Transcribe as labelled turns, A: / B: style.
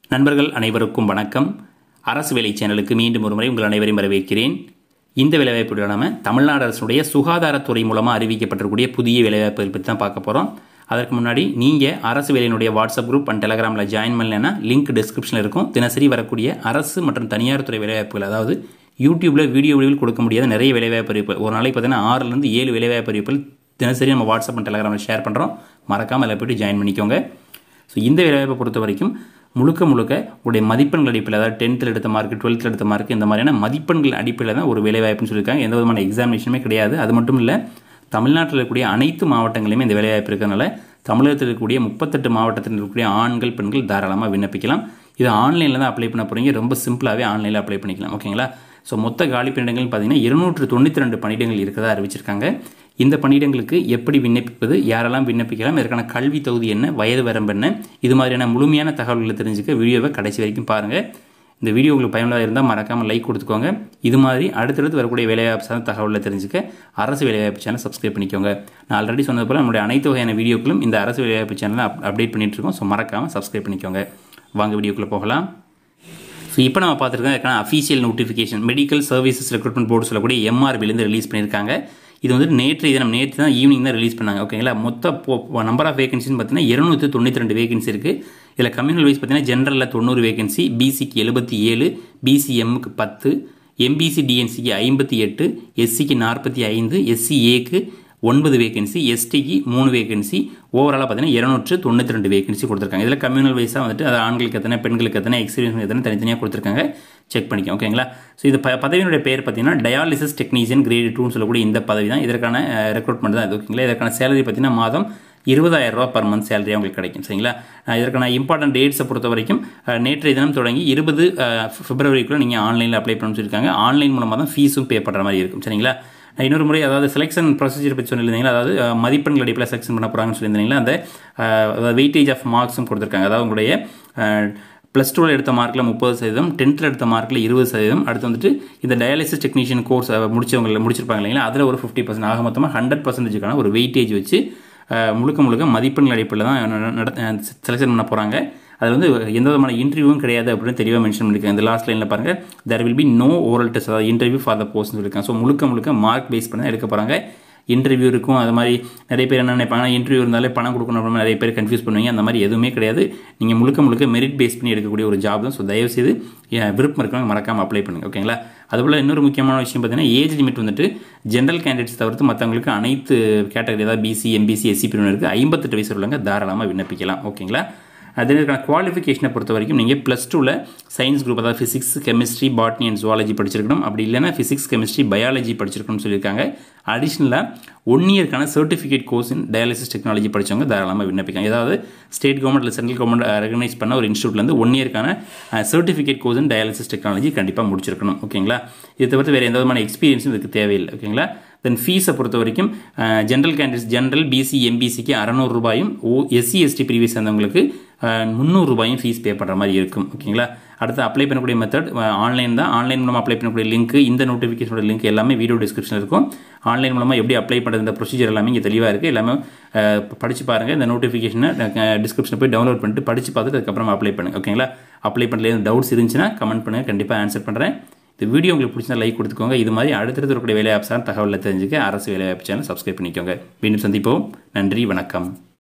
A: நண்பர்கள் அனைவருக்கும் வணக்கம் அரசு வேலை சேனலுக்கு மீண்டும் ஒரு முறை உங்கள் அனைவரையும் வரவேற்கிறேன் இந்த வேலைவாய்ப்பு நாம தமிழ்நாடு அரசுடைய சுகாதாரத்துறை மூலமாக அறிவிக்கப்பட்டிருக்கக்கூடிய புதிய வேலைவாய்ப்புகள் பற்றி தான் பார்க்க போகிறோம் அதற்கு முன்னாடி நீங்கள் அரசு வேலையினுடைய வாட்ஸ்அப் குரூப் அண்ட் டெலகிராமில் ஜாயின் பண்ணலைன்னா லிங்க் டிஸ்கிரிப்ஷனில் இருக்கும் தினசரி வரக்கூடிய அரசு மற்றும் தனியார் துறை வேலைவாய்ப்புகள் அதாவது யூடியூப்பில் வீடியோ வடிவில் கொடுக்க முடியாத நிறைய வேலைவாய்ப்பு அறிவிப்பு ஒரு நாளைக்கு பார்த்தீங்கன்னா ஆறுலேருந்து ஏழு வேலைவாய்ப்பு அறிவிப்புகள் தினசரி நம்ம வாட்ஸ்அப் அண்ட் டெலகிராமில் ஷேர் பண்ணுறோம் மறக்காமல் அதில் போய்ட்டு ஜாயின் பண்ணிக்கோங்க ஸோ இந்த வேலைவாய்ப்பை பொறுத்த வரைக்கும் முழுக்க முழுக்க உடைய மதிப்பெண்கள் அடிப்படையில் அதாவது டென்த்தில் எடுத்த மார்க் டுவெல்த்தில் எடுத்த மார்க் இந்த மாதிரியான மதிப்பெண்கள் அடிப்படையில் தான் ஒரு வேலைவாய்ப்புன்னு சொல்லியிருக்காங்க எந்த விதமான எக்ஸாமினேஷனுமே கிடையாது அது மட்டும் இல்லை தமிழ்நாட்டில் இருக்கக்கூடிய அனைத்து மாவட்டங்களிலுமே இந்த வேலைவாய்ப்பு இருக்கிறதுனால தமிழகத்தில் இருக்கக்கூடிய முப்பத்தெட்டு மாவட்டத்தில் இருக்கக்கூடிய ஆண்கள் பெண்கள் தாராளமாக விண்ணப்பிக்கலாம் இது ஆன்லைனில் தான் அப்ளை பண்ண போகிறீங்க ரொம்ப சிம்பிளாகவே ஆன்லைனில் அப்ளை பண்ணிக்கலாம் ஓகேங்களா ஸோ மொத்த காலி பணியிடங்கள் பார்த்தீங்கன்னா இருநூற்று தொண்ணூற்றி ரெண்டு பணியிடங்கள் இருக்கிறதா அறிவிச்சிருக்காங்க இந்த பணியிடங்களுக்கு எப்படி விண்ணப்பிப்பது யாரெல்லாம் விண்ணப்பிக்கலாம் இதற்கான கல்வி தகுதி என்ன வயது வரம்பு என்ன இது மாதிரியான முழுமையான தகவல்களை தெரிஞ்சுக்க வீடியோவை கடைசி வரைக்கும் பாருங்கள் இந்த வீடியோ உங்களுக்கு பயனுள்ளதாக இருந்தால் மறக்காமல் லைக் கொடுத்துக்கோங்க இது மாதிரி அடுத்தடுத்து வரக்கூடிய வேலைவாய்ப்பு சார்ந்த தகவலை தெரிஞ்சுக்க அரசு வேலைவாய்ப்பு சேனல் சப்ஸ்கிரைப் பண்ணிக்கோங்க நான் ஆல்ரெடி சொன்னது போல் நம்மளுடைய அனைத்து வகையான வீடியோக்களும் இந்த அரசு வேலைவாய்ப்பு சேனலில் அப் அப்டேட் பண்ணிட்டு இருக்கோம் ஸோ மறக்காமல் சப்ஸ்கிரைப் பண்ணிக்கோங்க வாங்க வீடியோக்குள்ளே போகலாம் ஸோ இப்போ நம்ம பார்த்துருக்கோம் இதுக்கான official notification medical services recruitment board சொல்லக்கூடிய எம்ஆர்பிலேருந்து ரிலீஸ் பண்ணியிருக்காங்க இது வந்து நேற்று தினம் நேற்று தான் ஈவினிங் தான் ரிலீஸ் பண்ணாங்க ஓகேங்களா மொத்த நம்பர் ஆஃப் வேகன்சின்னு பார்த்தீங்கன்னா இருநூற்றி தொண்ணூற்றி ரெண்டு வேகன்சி இருக்குது இதில் கம்யூனல் வைஸ் பார்த்தீங்கன்னா ஜென்ரலில் தொண்ணூறு வேகன்சி பிசிக்கு எழுபத்தி ஏழு பிசிஎம்முக்கு பத்து எம்பிசி டிஎன்சிக்கு ஐம்பத்தி எட்டு எஸ்சிக்கு நாற்பத்தி ஐந்து எஸ்சிஏக்கு ஒன்பது வேகன்சி எஸ்டிக்கு மூணு வேகன்சி ஓவராலாக பார்த்தீங்கன்னா இருநூற்று தொண்ணூற்றி ரெண்டு வேகன்சி கொடுத்துருக்காங்க இதில் கம்யூனல் வைஸாக வந்துட்டு அது ஆண்களுக்கு எத்தனை பெண்களுக்கு எத்தனை எக்ஸ்பீரியன்ஸ் எத்தனை தனித்தனியாக கொடுத்துருக்காங்க செக் பண்ணிக்கோ ஓகேங்களா ஸோ இது ப பதவியினுடைய பேர் பார்த்தீங்கன்னா டயாலிசிஸ் டெக்னீஷியன் கிரேட் டூன்னு சொல்லக்கூடிய இந்த பதவி தான் இதற்கான ரெக்ரூட்மெண்ட் தான் இது ஓகேங்களா இதற்கான சேலரி பார்த்தீங்கன்னா மாதம் இருபதாயிரம் ரூபா பர் மந்த் சேலரி உங்களுக்கு கிடைக்கும் சரிங்களா இதற்கான இம்பார்ட்டன்ட் டேட்ஸை பொறுத்த வரைக்கும் நேற்றைய தினம் தொடங்கி இருபது பிப்ரவரிக்குள்ளே நீங்கள் ஆன்லைனில் அப்ளை பண்ணணும்னு சொல்லியிருக்காங்க ஆன்லைன் மூலமாக தான் ஃபீஸும் பே பண்ணுற மாதிரி இருக்கும் சரிங்களா இன்னொரு முறை அதாவது செலெக்ஷன் ப்ரொசீஜர் பற்றி சொல்லியிருந்தீங்களா அதாவது மதிப்பெண்கள் அடிப்படையில் செலெக்ஷன் பண்ண போகிறாங்கன்னு சொல்லியிருந்தீங்களா அந்த வெயிட்டேஜ் ஆஃப் மார்க்ஸும் கொடுத்துருக்காங்க அதாவது உங்களுடைய ப்ளஸ் டூவில் எடுத்த மார்க்கில் முப்பது சதவீதம் டென்த்தில் எடுத்த மார்க்கில் இருபது சதவீதம் அடுத்து வந்துட்டு இந்த டயாலிசிஸ் டெக்னீஷியன் கோர்ஸ் முடிச்சவங்க முடிச்சிருப்பாங்க இல்லைங்களா அதில் ஒரு ஃபிஃப்டி பர்சன்ட் ஆக மொத்தமாக ஹண்ட்ரட் பர்சன்டேஜுக்கான ஒரு வெயிட்டேஜ் வச்சு முழுக்க முழுக்க மதிப்பெண்கள் அடிப்படையில் தான் செலெக்ஷன் பண்ண போகிறாங்க அதில் வந்து எந்த விதமான இன்டர்வியூவும் கிடையாது அப்படின்னு தெளிவாக மென்ஷன் பண்ணியிருக்காங்க இந்த லாஸ்ட் லைனில் பாருங்கள் there will be no oral test அதாவது இன்டர்வியூ ஃபார் த போஸ்ட்னு சொல்லியிருக்காங்க ஸோ முழுக்க முழுக்க மார்க் பேஸ் பண்ணி எடுக்க போகிறாங்க இன்டர்வியூ இருக்கும் அது மாதிரி நிறைய பேர் என்ன நினைப்பாங்க இன்டர்வியூ இருந்தாலே பணம் கொடுக்கணும் அப்படின்னு நிறைய பேர் கன்ஃபியூஸ் பண்ணுவீங்க அந்த மாதிரி எதுவுமே கிடையாது நீங்கள் முழுக்க முழுக்க மெரிட் பேஸ் பண்ணி எடுக்கக்கூடிய ஒரு ஜாப் தான் ஸோ தயவுசெய்து விருப்பம் இருக்கவங்க மறக்காமல் அப்ளை பண்ணுங்கள் ஓகேங்களா அதுபோல் இன்னொரு முக்கியமான விஷயம் பார்த்தீங்கன்னா ஏஜ் லிமிட் வந்துட்டு ஜென்ரல் கேண்டிடேட்ஸ் தவிர்த்து மற்றவங்களுக்கு அனைத்து கேட்டகரி அதாவது பிசி எம்பிசி எஸ்சி பிரிவினருக்கு ஐம்பத்தெட்டு வயசு உள்ளவங்க தாராளமாக விண்ணப்பிக்கலாம் ஓகேங்களா அதற்கான குவாலிஃபிகேஷனை பொறுத்த வரைக்கும் நீங்கள் ப்ளஸ் டூவில் சயின்ஸ் குரூப் அதாவது physics chemistry botany and zoology படிச்சிருக்கணும் அப்படி இல்லைனா ஃபிசிக்ஸ் கெமிஸ்ட்ரி பயாலஜி படிச்சிருக்கணும்னு சொல்லியிருக்காங்க அடிஷ்னலாக ஒன் இயர்க்கான certificate course in dialysis technology படித்தவங்க தாராளமாக விண்ணப்பிக்கலாம் ஏதாவது ஸ்டேட் கவர்மெண்ட் இல்லை சென்ட்ரல் கவர்மெண்ட் ரெகனைஸ் பண்ண ஒரு இன்ஸ்டியூட்லேருந்து ஒன் இயர்க்கான certificate course in dialysis technology கண்டிப்பாக முடிச்சிருக்கணும் ஓகேங்களா இது தவிர்த்து வேறு எந்த விதமான எக்ஸ்பீரியன்ஸும் இதுக்கு தேவையில்லை ஓகேங்களா தென் ஃபீஸை பொறுத்த வரைக்கும் ஜென்ரல் கேண்டிடேட்ஸ் ஜென்ரல் பிசி எம்பிசிக்கு அறநூறு ரூபாயும் ஓ எஸ்சி எஸ்டி பிரிவி சேர்ந்தவங்களுக்கு முந்நூறு ரூபாயும் ஃபீஸ் பே பண்ணுற மாதிரி இருக்கும் ஓகேங்களா அடுத்து அப்ளை பண்ணக்கூடிய மெத்தட் ஆன்லைன் தான் ஆன்லைன் மூலமாக அப்ளை பண்ணக்கூடிய லிங்க் இந்த நோட்டிஃபிகேஷனோட லிங்க் எல்லாமே வீடியோ டிஸ்கிரிப்ஷனில் இருக்கும் ஆன்லைன் மூலமாக எப்படி அப்ளை பண்ணுறது இந்த ப்ரொசீஜர் எல்லாமே இங்கே தெளிவாக இருக்குது எல்லாமே படித்து பாருங்கள் இந்த நோட்டிஃபிகேஷனை டிஸ்கிரிப்ஷனில் போய் டவுன்லோட் பண்ணிட்டு படித்து பார்த்துட்டு அதுக்கப்புறம் அப்ளை பண்ணுங்கள் ஓகேங்களா அப்ளை பண்ணல டவுட்ஸ் இருந்துச்சுன்னா கமெண்ட் பண்ணுங்கள் கண்டிப்பாக ஆன்சர் பண்ணுறேன் இந்த வீடியோ உங்களுக்கு பிடிச்சா லைக் கொடுத்துக்கோங்க இது மாதிரி அடுத்தடுத்து இருக்கக்கூடிய வேலைவாய்ப்பு சார் தகவலை தெரிஞ்சுக்க அரசு வேலைவாய்ப்பு சேனல் சப்ஸ்கிரைப் பண்ணிக்கோங்க மீண்டும் சந்திப்போம் நன்றி வணக்கம்